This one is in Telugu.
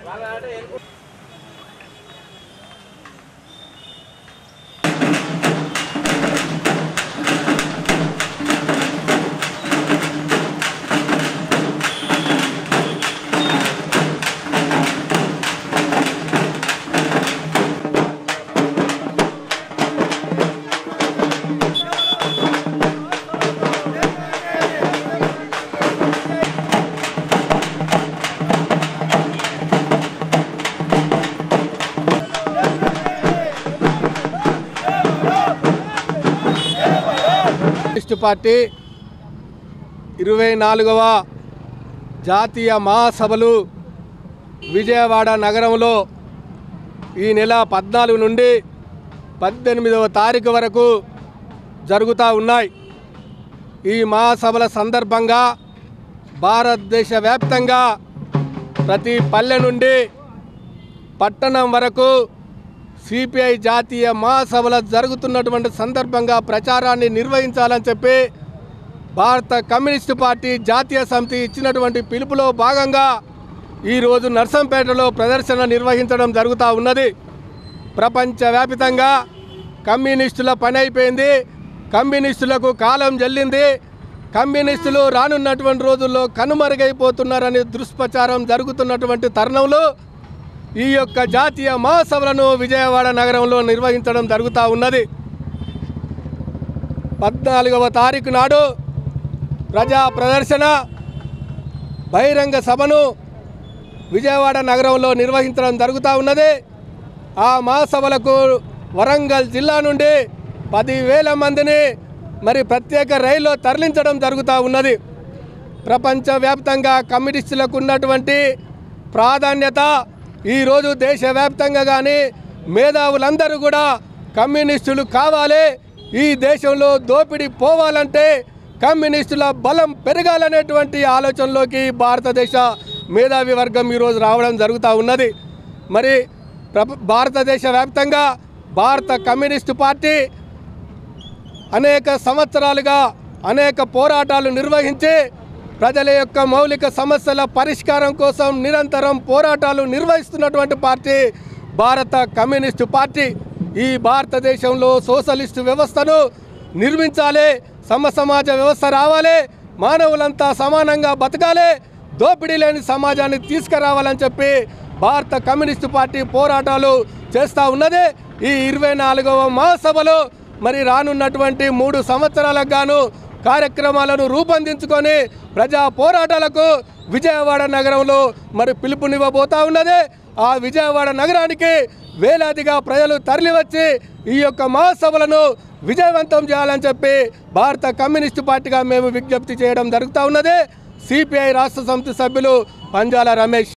కమ్యూనిస్టు పార్టీ ఇరవై నాలుగవ జాతీయ మహాసభలు విజయవాడ నగరంలో ఈ నెల పద్నాలుగు నుండి పద్దెనిమిదవ తారీఖు వరకు జరుగుతూ ఉన్నాయి ఈ మహాసభల సందర్భంగా భారతదేశ వ్యాప్తంగా ప్రతి పల్లె నుండి పట్టణం వరకు సిపిఐ జాతీయ మహాసభల జరుగుతున్నటువంటి సందర్భంగా ప్రచారాన్ని నిర్వహించాలని చెప్పి భారత కమ్యూనిస్టు పార్టీ జాతీయ సమితి ఇచ్చినటువంటి పిలుపులో భాగంగా ఈరోజు నర్సంపేటలో ప్రదర్శన నిర్వహించడం జరుగుతూ ఉన్నది ప్రపంచవ్యాపితంగా కమ్యూనిస్టుల పని అయిపోయింది కమ్యూనిస్టులకు కాలం జల్లింది కమ్యూనిస్టులు రానున్నటువంటి రోజుల్లో కనుమరుగైపోతున్నారని దుష్ప్రచారం జరుగుతున్నటువంటి తరుణంలో ఈ యొక్క జాతీయ మహాసభలను విజయవాడ నగరంలో నిర్వహించడం జరుగుతూ ఉన్నది పద్నాలుగవ తారీఖు నాడు ప్రజా ప్రదర్శన బహిరంగ సభను విజయవాడ నగరంలో నిర్వహించడం జరుగుతూ ఉన్నది ఆ మహాసభలకు వరంగల్ జిల్లా నుండి పదివేల మందిని మరి ప్రత్యేక రైల్లో తరలించడం జరుగుతూ ఉన్నది ప్రపంచవ్యాప్తంగా కమ్యూనిస్టులకు ఉన్నటువంటి ప్రాధాన్యత ఈరోజు దేశవ్యాప్తంగా కానీ మేధావులందరూ కూడా కమ్యూనిస్టులు కావాలి ఈ దేశంలో దోపిడీ పోవాలంటే కమ్యూనిస్టుల బలం పెరగాలనేటువంటి ఆలోచనలోకి భారతదేశ మేధావి వర్గం ఈరోజు రావడం జరుగుతూ ఉన్నది మరి ప్రప భారతదేశ వ్యాప్తంగా భారత కమ్యూనిస్టు పార్టీ అనేక సంవత్సరాలుగా అనేక పోరాటాలు నిర్వహించి ప్రజల యొక్క మౌలిక సమస్యల పరిష్కారం కోసం నిరంతరం పోరాటాలు నిర్వహిస్తున్నటువంటి పార్టీ భారత కమ్యూనిస్టు పార్టీ ఈ భారతదేశంలో సోషలిస్టు వ్యవస్థను నిర్మించాలి సమ సమాజ వ్యవస్థ రావాలి మానవులంతా సమానంగా బతకాలి దోపిడీ లేని సమాజాన్ని తీసుకురావాలని చెప్పి భారత కమ్యూనిస్టు పార్టీ పోరాటాలు చేస్తూ ఉన్నది ఈ ఇరవై నాలుగవ మహాసభలో మరి రానున్నటువంటి మూడు సంవత్సరాలకు గాను కార్యక్రమాలను రూపొందించుకొని ప్రజా పోరాటాలకు విజయవాడ నగరంలో మరి పిలుపునివ్వబోతా ఉన్నది ఆ విజయవాడ నగరానికి వేలాదిగా ప్రజలు తరలివచ్చి ఈ యొక్క మహాసభలను విజయవంతం చేయాలని చెప్పి భారత కమ్యూనిస్టు పార్టీగా మేము విజ్ఞప్తి చేయడం జరుగుతూ ఉన్నది సిపిఐ రాష్ట్ర సమితి సభ్యులు పంజాల రమేష్